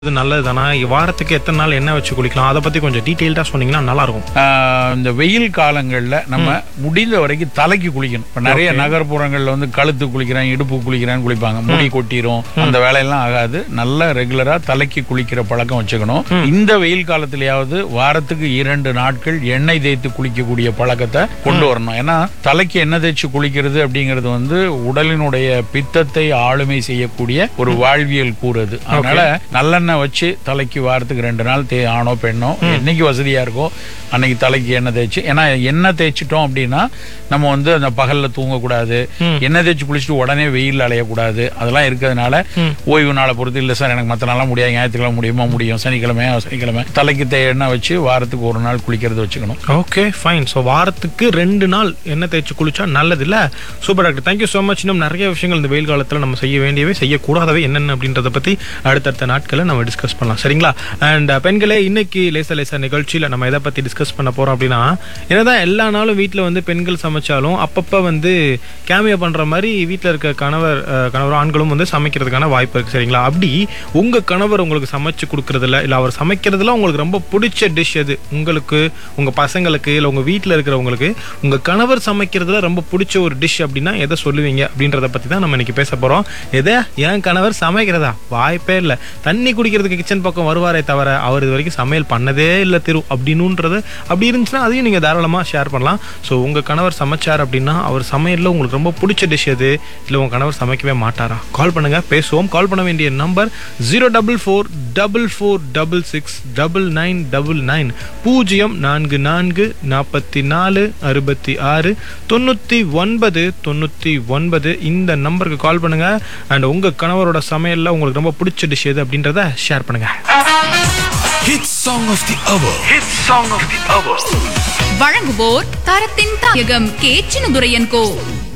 இது நல்லது தானா வாரத்துக்கு எத்தனை நாள் எண்ணெய் வச்சு குளிக்கலாம் அதை பத்தி கொஞ்சம் டீட்டெயில்டா சொன்னீங்கன்னா நல்லா இருக்கும் ஆஹ் இந்த வெயில் காலங்கள்ல நம்ம முடிந்த வரைக்கும் தலைக்கு குளிக்கணும் இப்ப நிறைய நகர்ப்புறங்கள்ல வந்து கழுத்து குளிக்கிறேன் இடுப்பு குளிக்கிறேன்னு குளிப்பாங்க முடி கொட்டிரும் அந்த வேலையெல்லாம் ஆகாது நல்லா ரெகுலரா தலைக்கு குளிக்கிற பழக்கம் வச்சுக்கணும் இந்த வெயில் காலத்திலயாவது வாரத்துக்கு இரண்டு நாட்கள் எண்ணெய் தேய்த்து குளிக்கக்கூடிய பழக்கத்தை கொண்டு வரணும் ஏன்னா தலைக்கு எண்ணெய் தேய்ச்சி குளிக்கிறது அப்படிங்கிறது வந்து உடலினுடைய பித்தத்தை ஆளுமை செய்யக்கூடிய ஒரு வாழ்வியல் கூறுது அதனால நல்லெண்ணெய் வச்சு தலைக்கு வாரத்துக்கு ரெண்டு நாள் தே ஆணோ பெண்ணோ என்னைக்கு வசதியா இருக்கோ அன்னைக்கு தலைக்கு எண்ணெய் தேய்ச்சி ஏன்னா எண்ணெய் தேய்ச்சிட்டோம் அப்படின்னா நம்ம வந்து அந்த பகல்ல தூங்கக்கூடாது எண்ணெய் தேய்ச்சி குளிச்சுட்டு உடனே வெயில் அலையக்கூடாது அதெல்லாம் இருக்கிறதுனால ஓய்வு நாளை பொறுத்து இல்லை சார் எனக்கு மற்ற நாளாக முடியாது ஞாயிற்றுக்கிழமை முடியுமா முடியும் சனிக்கிழமை சனிக்கிழமை தலைக்கு தே எண்ணெய் வச்சு வாரத்துக்கு ஒரு நாள் குளிக்கிறது வச்சுக்கணும் ஓகே ஃபைன் ஸோ வாரத்துக்கு ரெண்டு நாள் எண்ணெய் தேய்ச்சி குளிச்சா நல்லது இல்ல super doctor thank you so much இன்னும் நிறைய விஷயங்கள் இந்த வெயில் காலத்தில் நம்ம செய்ய வேண்டியவை செய்யக்கூடாதவை என்னென்ன அப்படின்றத பத்தி அடுத்தடுத்த நாட்களில் நம்ம டிஸ்கஸ் பண்ணலாம் சரிங்களா அண்ட் பெண்களே இன்னைக்கு லேசா லேசா நிகழ்ச்சியில் நம்ம எதை பத்தி டிஸ்கஸ் பண்ண போறோம் அப்படின்னா என்னதான் எல்லா நாளும் வீட்டில் வந்து பெண்கள் சமைச்சாலும் அப்பப்போ வந்து கேமியோ பண்ற மாதிரி வீட்டில் இருக்க கணவர் அஹ், கணவர் ஆண்களும் வந்து சமைக்கிறதுக்கான வாய்ப்பு இருக்கு சரிங்களா அப்படி உங்க கணவர் உங்களுக்கு சமைச்சு கொடுக்கறதுல இல்ல அவர் சமைக்கிறதுல உங்களுக்கு ரொம்ப பிடிச்ச டிஷ் எது உங்களுக்கு உங்க பசங்களுக்கு இல்ல உங்க வீட்டில் இருக்கிறவங்களுக்கு உங்க கணவர் சமைக்கிறதுல ரொம்ப பிடிச்ச ஒரு டிஷ் அப்படின்னா எதை சொல்லுவீங்க அப்படின்றத பத்தி தான் நம்ம இன்னைக்கு பேச போறோம் எதை என் கணவர் சமைக்கிறதா வாய்ப்பே இல்லை தண்ணி குடிக்கிறதுக்கு கிச்சன் பக்கம் வருவாரே தவிர அவர் இது வரைக்கும் சமையல் பண்ணதே இல்லை திரு அப்படின்னுன்றது அப்படி இருந்துச்சுன்னா அதையும் நீங்க தாராளமா ஷேர் பண்ணலாம் ஸோ உங்க கணவர் சமைச்சார் அப்படின்னா அவர் சமையல்ல உங்களுக்கு ரொம்ப பிடிச்ச டிஷ் எது இல்லை உங்க கணவர் சமைக்கவே மாட்டாரா கால் பண்ணுங்க பேசுவோம் கால் பண்ண வேண்டிய number zero double four double four double six double nine double nine பூஜ்ஜியம் நான்கு நான்கு நாற்பத்தி நாலு அறுபத்தி ஆறு தொண்ணூற்றி ஒன்பது தொண்ணூற்றி ஒன்பது இந்த நம்பருக்கு கால் பண்ணுங்க அண்ட் உங்க கணவரோட சமையல்ல உங்களுக்கு ரொம்ப பிடிச்ச டிஷ் எது அப்படின்றத ஷேர் பண்ணுங்க Hit song of the hour. Hit song of the hour. வழங்குவோர் தரத்தின் தாயகம் கே சின்னதுரையன் கோ